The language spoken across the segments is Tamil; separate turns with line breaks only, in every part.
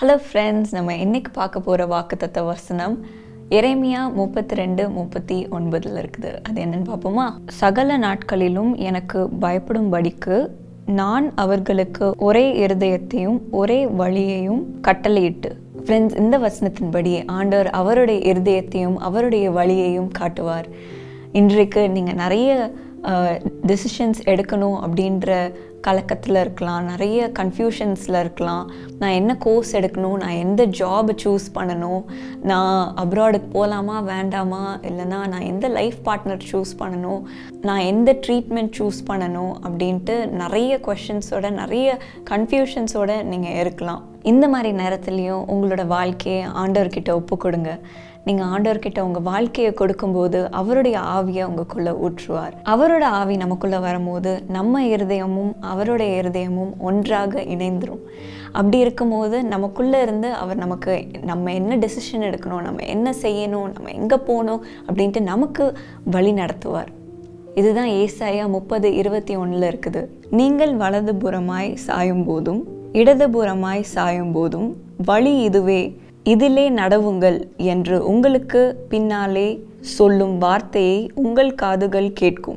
ஹலோ ஃப்ரெண்ட்ஸ் நம்ம இன்னைக்கு பார்க்க போகிற வாக்குத்தத்த வசனம் எரேமியா முப்பத்தி ரெண்டு முப்பத்தி ஒன்பதில் இருக்குது அது என்னன்னு பார்ப்போமா சகல நாட்களிலும் எனக்கு பயப்படும்படிக்கு நான் அவர்களுக்கு ஒரே இருதயத்தையும் ஒரே வழியையும் கட்டளையிட்டு ஃப்ரெண்ட்ஸ் இந்த வசனத்தின்படி ஆண்டவர் அவருடைய இருதயத்தையும் அவருடைய வழியையும் காட்டுவார் இன்றைக்கு நீங்கள் நிறைய டெசிஷன்ஸ் எடுக்கணும் அப்படின்ற கலக்கத்தில் இருக்கலாம் நிறைய கன்ஃபியூஷன்ஸில் இருக்கலாம் நான் என்ன கோர்ஸ் எடுக்கணும் நான் எந்த ஜாப் சூஸ் பண்ணணும் நான் அப்ராடுக்கு போகலாமா வேண்டாமா இல்லைனா நான் எந்த லைஃப் பார்ட்னர் சூஸ் பண்ணணும் நான் எந்த ட்ரீட்மெண்ட் சூஸ் பண்ணணும் அப்படின்ட்டு நிறைய கொஷின்ஸோட நிறைய கன்ஃபியூஷன்ஸோட நீங்கள் இருக்கலாம் இந்த மாதிரி நேரத்துலையும் உங்களோட வாழ்க்கையை ஆண்டவர்கிட்ட ஒப்பு கொடுங்க நீங்கள் ஆண்டவர்கிட்ட உங்கள் வாழ்க்கையை கொடுக்கும்போது அவருடைய ஆவியை உங்களுக்குள்ளே ஊற்றுவார் அவரோட ஆவி நமக்குள்ளே வரும்போது நம்ம இருதயமும் அவருடைய இருதயமும் ஒன்றாக இணைந்துரும் அப்படி இருக்கும்போது நமக்குள்ளே இருந்து அவர் நமக்கு நம்ம என்ன டெசிஷன் எடுக்கணும் நம்ம என்ன செய்யணும் நம்ம எங்கே போகணும் அப்படின்ட்டு நமக்கு வழி நடத்துவார் இதுதான் ஏசாயா முப்பது இருபத்தி ஒன்றில் இருக்குது நீங்கள் வலதுபுறமாய் சாயும் போதும் இடதுபுறமாய் சாயும் போதும் வழி இதுவே இதிலே நடவுங்கள் என்று உங்களுக்கு பின்னாலே சொல்லும் வார்த்தையை உங்கள் காதுகள் கேட்கும்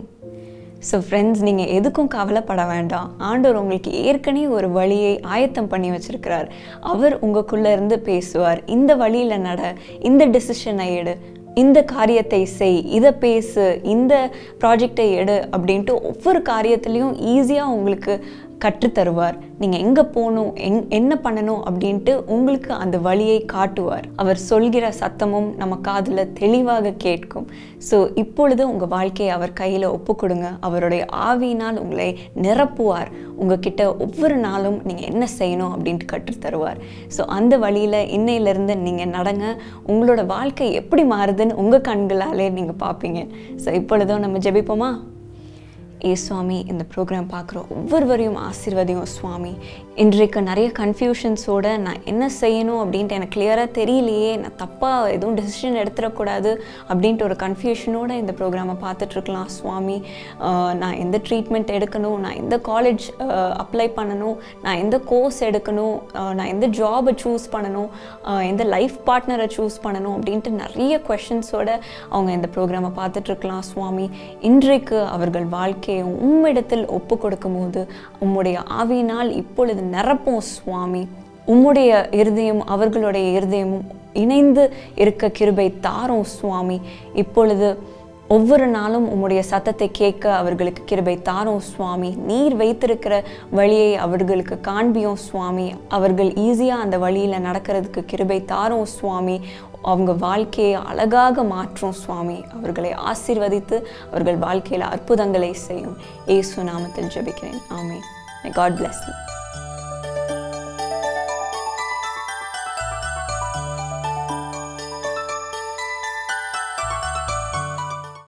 ஸோ ஃப்ரெண்ட்ஸ் நீங்கள் எதுக்கும் கவலைப்பட வேண்டாம் ஆண்டவர் உங்களுக்கு ஏற்கனவே ஒரு வழியை ஆயத்தம் பண்ணி வச்சிருக்கிறார் அவர் உங்களுக்குள்ளே இருந்து பேசுவார் இந்த வழியில் நட இந்த டெசிஷனை எடு இந்த காரியத்தை செய் இதை பேசு இந்த ப்ராஜெக்டை எடு அப்படின்ட்டு ஒவ்வொரு காரியத்துலேயும் ஈஸியாக உங்களுக்கு கற்றுத்தருவார் நீங்கள் எங்கே போகணும் எங் என்ன பண்ணணும் அப்படின்ட்டு உங்களுக்கு அந்த வழியை காட்டுவார் அவர் சொல்கிற சத்தமும் நம்ம காதில் தெளிவாக கேட்கும் ஸோ இப்பொழுது உங்கள் வாழ்க்கையை அவர் கையில் ஒப்பு கொடுங்க அவருடைய ஆவியினால் உங்களை நிரப்புவார் உங்ககிட்ட ஒவ்வொரு நாளும் நீங்கள் என்ன செய்யணும் அப்படின்ட்டு கற்றுத்தருவார் ஸோ அந்த வழியில் இன்னையிலேருந்து நீங்கள் நடங்க உங்களோட வாழ்க்கை எப்படி மாறுதுன்னு உங்கள் கண்களாலே நீங்கள் பார்ப்பீங்க ஸோ இப்பொழுதும் நம்ம ஜெபிப்போமா ஏ சுவாமி இந்த ப்ரோக்ராம் பார்க்குறோம் ஒவ்வொருவரையும் ஆசீர்வதியும் சுவாமி இன்றைக்கு நிறைய கன்ஃபியூஷன்ஸோட நான் என்ன செய்யணும் அப்படின்ட்டு எனக்கு கிளியராக தெரியலையே நான் தப்பாக எதுவும் டெசிஷன் எடுத்துடக்கூடாது அப்படின்ட்டு ஒரு கன்ஃபியூஷனோட இந்த ப்ரோக்ராமை பார்த்துட்ருக்கலாம் சுவாமி நான் எந்த ட்ரீட்மெண்ட் எடுக்கணும் நான் எந்த காலேஜ் அப்ளை பண்ணணும் நான் எந்த கோர்ஸ் எடுக்கணும் நான் எந்த ஜாபை சூஸ் பண்ணணும் எந்த லைஃப் பார்ட்னரை சூஸ் பண்ணணும் அப்படின்ட்டு நிறைய கொஷின்ஸோட அவங்க இந்த ப்ரோக்ராமை பார்த்துட்ருக்கலாம் சுவாமி இன்றைக்கு அவர்கள் வாழ்க்கை வாழ்க்கையை உம்மிடத்தில் ஒப்பு கொடுக்கும் போது உம்முடைய ஆவியினால் இப்பொழுது நிரப்போம் சுவாமி உம்முடைய இருதயம் அவர்களுடைய இருதயமும் இணைந்து இருக்க கிருபை தாரோம் சுவாமி இப்பொழுது ஒவ்வொரு நாளும் உம்முடைய சத்தத்தை கேட்க அவர்களுக்கு கிருபை தாரோம் சுவாமி நீர் வைத்திருக்கிற வழியை அவர்களுக்கு காண்பியோம் சுவாமி அவர்கள் ஈஸியாக அந்த வழியில் நடக்கிறதுக்கு கிருபை தாரோம் சுவாமி அவங்க வாழ்க்கையை அழகாக மாற்றும் சுவாமி அவர்களை ஆசீர்வதித்து அவர்கள் வாழ்க்கையில் அற்புதங்களை செய்யும் ஏசு நாமத்தில் ஜெபிக்கிறேன் ஆமே காட் பிளஸ் யூ